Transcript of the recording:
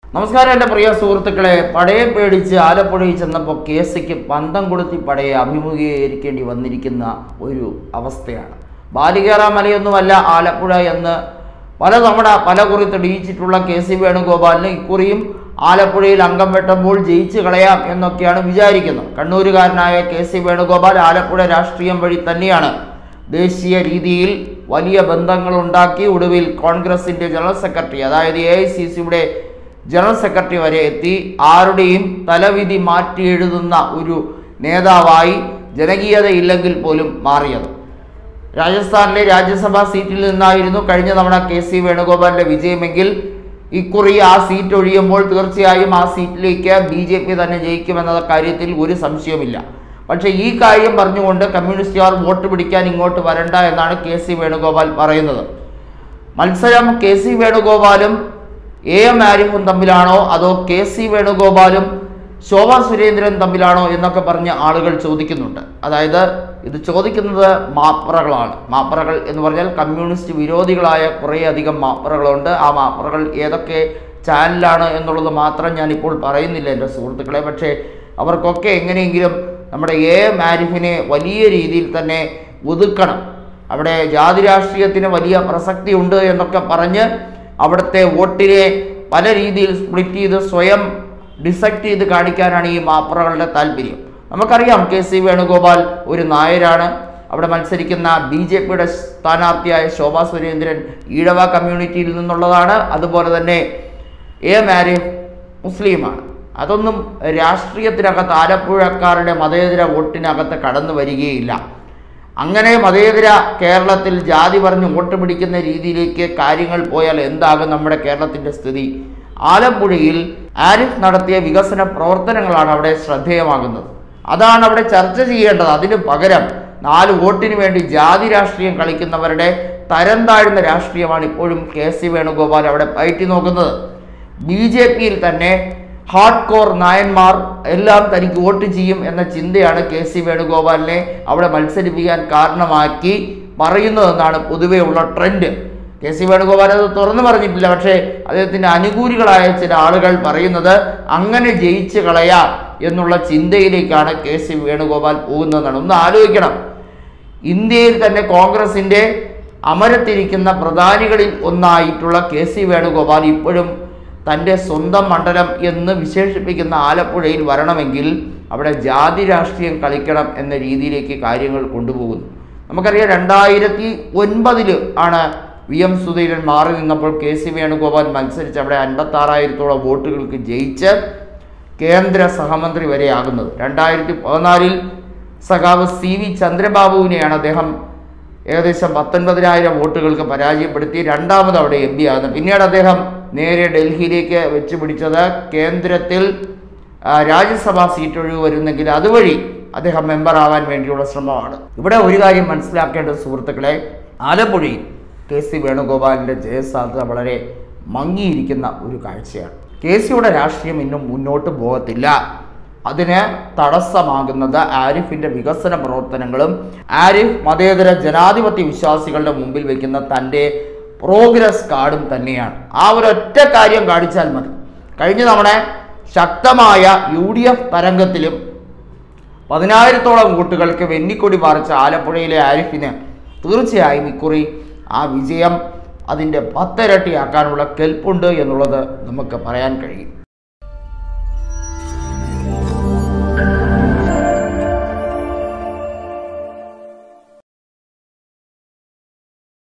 നമസ്കാരം എൻ്റെ പ്രിയ സുഹൃത്തുക്കളെ പടയെ പേടിച്ച് ആലപ്പുഴയിൽ ചെന്നപ്പോൾ കേസിക്ക് പന്തം കൊളുത്തി പടയെ അഭിമുഖീകരിക്കേണ്ടി വന്നിരിക്കുന്ന ഒരു അവസ്ഥയാണ് ബാലികേറ മലയൊന്നുമല്ല ആലപ്പുഴ എന്ന് പലതവണ പല കുറി തെളിയിച്ചിട്ടുള്ള കെ സി വേണുഗോപാലിന് ഇക്കുറിയും ആലപ്പുഴയിൽ അംഗം വെട്ടുമ്പോൾ ജയിച്ചു കളയാം എന്നൊക്കെയാണ് വിചാരിക്കുന്നത് കണ്ണൂരുകാരനായ കെ സി വേണുഗോപാൽ ആലപ്പുഴ രാഷ്ട്രീയം വഴി തന്നെയാണ് ദേശീയ രീതിയിൽ വലിയ ബന്ധങ്ങൾ ഉണ്ടാക്കി ഒടുവിൽ കോൺഗ്രസിന്റെ ജനറൽ സെക്രട്ടറി അതായത് എ ഐ സി സിയുടെ ജനറൽ സെക്രട്ടറി വരെ എത്തി ആരുടെയും തലവിധി മാറ്റി എഴുതുന്ന ഒരു നേതാവായി ജനകീയതയില്ലെങ്കിൽ പോലും മാറിയത് രാജസ്ഥാനിലെ രാജ്യസഭാ സീറ്റിൽ നിന്നായിരുന്നു കഴിഞ്ഞ തവണ കെ സി വേണുഗോപാലിന്റെ വിജയമെങ്കിൽ ഇക്കുറി ആ സീറ്റ് ഒഴിയുമ്പോൾ തീർച്ചയായും ആ സീറ്റിലേക്ക് ബി ജെ പി തന്നെ ജയിക്കുമെന്ന കാര്യത്തിൽ ഒരു സംശയവുമില്ല പക്ഷേ ഈ കാര്യം പറഞ്ഞുകൊണ്ട് കമ്മ്യൂണിസ്റ്റുകാർ വോട്ട് പിടിക്കാൻ ഇങ്ങോട്ട് വരണ്ട എന്നാണ് കെ സി വേണുഗോപാൽ പറയുന്നത് മത്സരം കെ സി വേണുഗോപാലും എ എം ആരിഫും തമ്മിലാണോ അതോ കെ സി വേണുഗോപാലും ശോഭ സുരേന്ദ്രൻ തമ്മിലാണോ എന്നൊക്കെ പറഞ്ഞ് ആളുകൾ ചോദിക്കുന്നുണ്ട് അതായത് ഇത് ചോദിക്കുന്നത് മാപ്പറകളാണ് മാപ്പറകൾ എന്ന് പറഞ്ഞാൽ കമ്മ്യൂണിസ്റ്റ് വിരോധികളായ കുറേയധികം മാപ്പറകളുണ്ട് ആ മാപ്പറകൾ ഏതൊക്കെ ചാനലാണ് എന്നുള്ളത് മാത്രം ഞാൻ ഇപ്പോൾ പറയുന്നില്ല എൻ്റെ സുഹൃത്തുക്കളെ പക്ഷേ അവർക്കൊക്കെ എങ്ങനെയെങ്കിലും നമ്മുടെ എ എം ആരിഫിനെ വലിയ രീതിയിൽ തന്നെ ഒതുക്കണം അവിടെ ജാതി രാഷ്ട്രീയത്തിന് വലിയ പ്രസക്തി ഉണ്ട് എന്നൊക്കെ പറഞ്ഞ് അവിടുത്തെ വോട്ടിനെ പല രീതിയിൽ സ്പ്ലിറ്റ് ചെയ്ത് സ്വയം ഡിസക്ട് ചെയ്ത് കാണിക്കാനാണ് ഈ മാപ്പറകളുടെ താല്പര്യം നമുക്കറിയാം കെ സി വേണുഗോപാൽ ഒരു നായരാണ് അവിടെ മത്സരിക്കുന്ന ബി ജെ പിയുടെ സ്ഥാനാർത്ഥിയായ ശോഭാ സുരേന്ദ്രൻ ഈഴവ കമ്മ്യൂണിറ്റിയിൽ നിന്നുള്ളതാണ് അതുപോലെ തന്നെ എ മാരിഫ് മുസ്ലിമാണ് അതൊന്നും രാഷ്ട്രീയത്തിനകത്ത് ആലപ്പുഴക്കാരുടെ മതേതര വോട്ടിനകത്ത് കടന്നു വരികയില്ല അങ്ങനെ മതേതര കേരളത്തിൽ ജാതി പറഞ്ഞ് വോട്ട് പിടിക്കുന്ന രീതിയിലേക്ക് കാര്യങ്ങൾ പോയാൽ എന്താകും നമ്മുടെ കേരളത്തിൻ്റെ സ്ഥിതി ആലപ്പുഴയിൽ ആരിഫ് നടത്തിയ വികസന പ്രവർത്തനങ്ങളാണ് അവിടെ ശ്രദ്ധേയമാകുന്നത് അതാണ് അവിടെ ചർച്ച ചെയ്യേണ്ടത് അതിന് പകരം നാല് വോട്ടിന് വേണ്ടി ജാതി രാഷ്ട്രീയം കളിക്കുന്നവരുടെ തരം താഴ്ന്ന രാഷ്ട്രീയമാണ് ഇപ്പോഴും കെ സി വേണുഗോപാൽ അവിടെ പയറ്റി നോക്കുന്നത് ബി ജെ പിയിൽ തന്നെ ഹാർഡ് കോർ നായന്മാർ എല്ലാം തനിക്ക് വോട്ട് ചെയ്യും എന്ന ചിന്തയാണ് കെ സി വേണുഗോപാലിനെ അവിടെ മത്സരിപ്പിക്കാൻ കാരണമാക്കി പറയുന്നതെന്നാണ് പൊതുവേ ഉള്ള ട്രെൻഡ് കെ സി വേണുഗോപാൽ അത് തുറന്നു പറഞ്ഞിട്ടില്ല പക്ഷേ അദ്ദേഹത്തിൻ്റെ അനുകൂലികളായ ചില ആളുകൾ പറയുന്നത് അങ്ങനെ ജയിച്ചു കളയാം എന്നുള്ള ചിന്തയിലേക്കാണ് കെ സി വേണുഗോപാൽ പോകുന്നതെന്നാണ് ഒന്ന് ആലോചിക്കണം ഇന്ത്യയിൽ തന്നെ കോൺഗ്രസിൻ്റെ അമരത്തിരിക്കുന്ന പ്രധാനികളിൽ ഒന്നായിട്ടുള്ള കെ സി വേണുഗോപാൽ ഇപ്പോഴും തൻ്റെ സ്വന്തം മണ്ഡലം എന്ന് വിശേഷിപ്പിക്കുന്ന ആലപ്പുഴയിൽ വരണമെങ്കിൽ അവിടെ ജാതി രാഷ്ട്രീയം കളിക്കണം എന്ന രീതിയിലേക്ക് കാര്യങ്ങൾ കൊണ്ടുപോകുന്നു നമുക്കറിയാം രണ്ടായിരത്തി ഒൻപതിൽ ആണ് വി എം സുധീരൻ മാറി നിന്നപ്പോൾ കെ സി വേണുഗോപാൽ മത്സരിച്ച് അവിടെ അൻപത്താറായിരത്തോളം വോട്ടുകൾക്ക് ജയിച്ച് കേന്ദ്ര സഹമന്ത്രി വരെയാകുന്നത് രണ്ടായിരത്തി പതിനാലിൽ സഖാവ് സി വി ചന്ദ്രബാബുവിനെയാണ് അദ്ദേഹം ഏകദേശം പത്തൊൻപതിനായിരം വോട്ടുകൾക്ക് പരാജയപ്പെടുത്തി രണ്ടാമത് അവിടെ എം പി ആകുന്നത് പിന്നീട് അദ്ദേഹം നേരെ ഡൽഹിയിലേക്ക് വെച്ച് പിടിച്ചത് കേന്ദ്രത്തിൽ ആ, രാജ്യസഭാ സീറ്റ് ഒഴിവ് വരുന്നെങ്കിൽ അതുവഴി അദ്ദേഹം മെമ്പർ ആവാൻ വേണ്ടിയുള്ള ശ്രമമാണ് ഇവിടെ ഒരു കാര്യം മനസ്സിലാക്കേണ്ടത് സുഹൃത്തുക്കളെ ആലപ്പുഴയിൽ കെ സി വേണുഗോപാലിൻ്റെ ജയസാധ്യത വളരെ മങ്ങിയിരിക്കുന്ന ഒരു കാഴ്ചയാണ് കെ സിയുടെ രാഷ്ട്രീയം ഇന്നും മുന്നോട്ട് പോകത്തില്ല അതിന് തടസ്സമാകുന്നത് ആരിഫിന്റെ വികസന പ്രവർത്തനങ്ങളും ആരിഫ് മതേതര ജനാധിപത്യ വിശ്വാസികളുടെ മുമ്പിൽ വെക്കുന്ന തൻ്റെ പ്രോഗ്രസ് കാർഡും തന്നെയാണ് ആ ഒരൊറ്റ കാര്യം കാണിച്ചാൽ മതി കഴിഞ്ഞ തവണ ശക്തമായ യു ഡി എഫ് തരംഗത്തിലും പതിനായിരത്തോളം വോട്ടുകൾക്ക് വെന്നിക്കൊടി പാറിച്ച ആലപ്പുഴയിലെ ആരിഫിന് തീർച്ചയായും ഇക്കുറി ആ വിജയം അതിൻ്റെ പത്തിരട്ടിയാക്കാനുള്ള കെൽപ്പുണ്ട് എന്നുള്ളത് നമുക്ക് പറയാൻ കഴിയും